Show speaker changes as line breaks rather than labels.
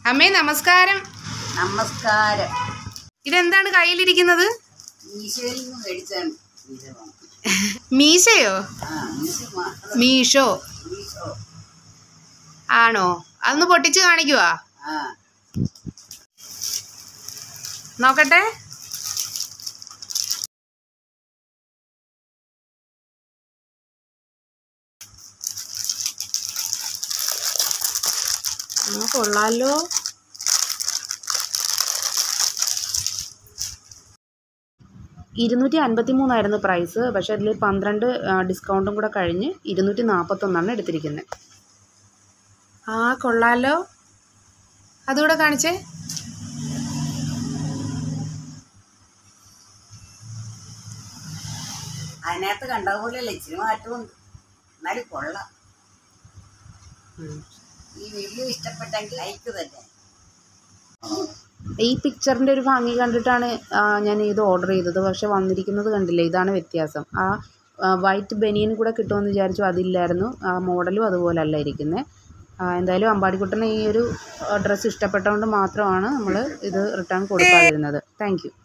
അമ്മേ നമസ്കാരം
നമസ്കാരം
ഇതെന്താണ് കയ്യിലിരിക്കുന്നത്
ഈശോയിൽ നിന്ന് മേടിച്ചാണ് ഈശോ
മീശയോ
ആ ഈശോ മക്കള്
മീഷോ
ഈശോ
ആണോ അതൊന്ന് പൊട്ടിച്ച് കാണിക്കുവാ
ആ
നോക്കട്ടെ ആ കൊള്ളാലോ ഇരുന്നൂറ്റി അൻപത്തി മൂന്നായിരുന്നു പ്രൈസ് പക്ഷെ അതിൽ പന്ത്രണ്ട് ഡിസ്കൗണ്ടും കൂടെ കഴിഞ്ഞ് ഇരുന്നൂറ്റി നാൽപ്പത്തൊന്നാണ് എടുത്തിരിക്കുന്നത് ആ കൊള്ളാലോ അതുകൂടെ കാണിച്ചേ
അതിനകത്ത് കണ്ട പോലെയല്ല ഇച്ചിരി മാറ്റമുണ്ട് എന്നാലും കൊള്ളാം ഈ വീഡിയോ ഇഷ്ടപ്പെട്ടെങ്കിൽ ലൈക്ക് തന്നെ
ഈ പിക്ചറിൻ്റെ ഒരു ഭംഗി കണ്ടിട്ടാണ് ആ, ഞാൻ ഇത് ഓർഡർ ചെയ്തത് പക്ഷെ വന്നിരിക്കുന്നത് കണ്ടില്ലേ ഇതാണ് വ്യത്യാസം ആ വൈറ്റ് ബനിയൻ കൂടെ കിട്ടുമെന്ന് വിചാരിച്ചു അതില്ലായിരുന്നു ആ മോഡലും അതുപോലെ അല്ല ഇരിക്കുന്നത് എന്തായാലും അമ്പാടിക്കുട്ടന് ഈ ഒരു ഡ്രസ്സ് ഇഷ്ടപ്പെട്ടതുകൊണ്ട് മാത്രമാണ് നമ്മൾ ഇത് റിട്ടേൺ കൊടുക്കാതിരുന്നത് താങ്ക് യു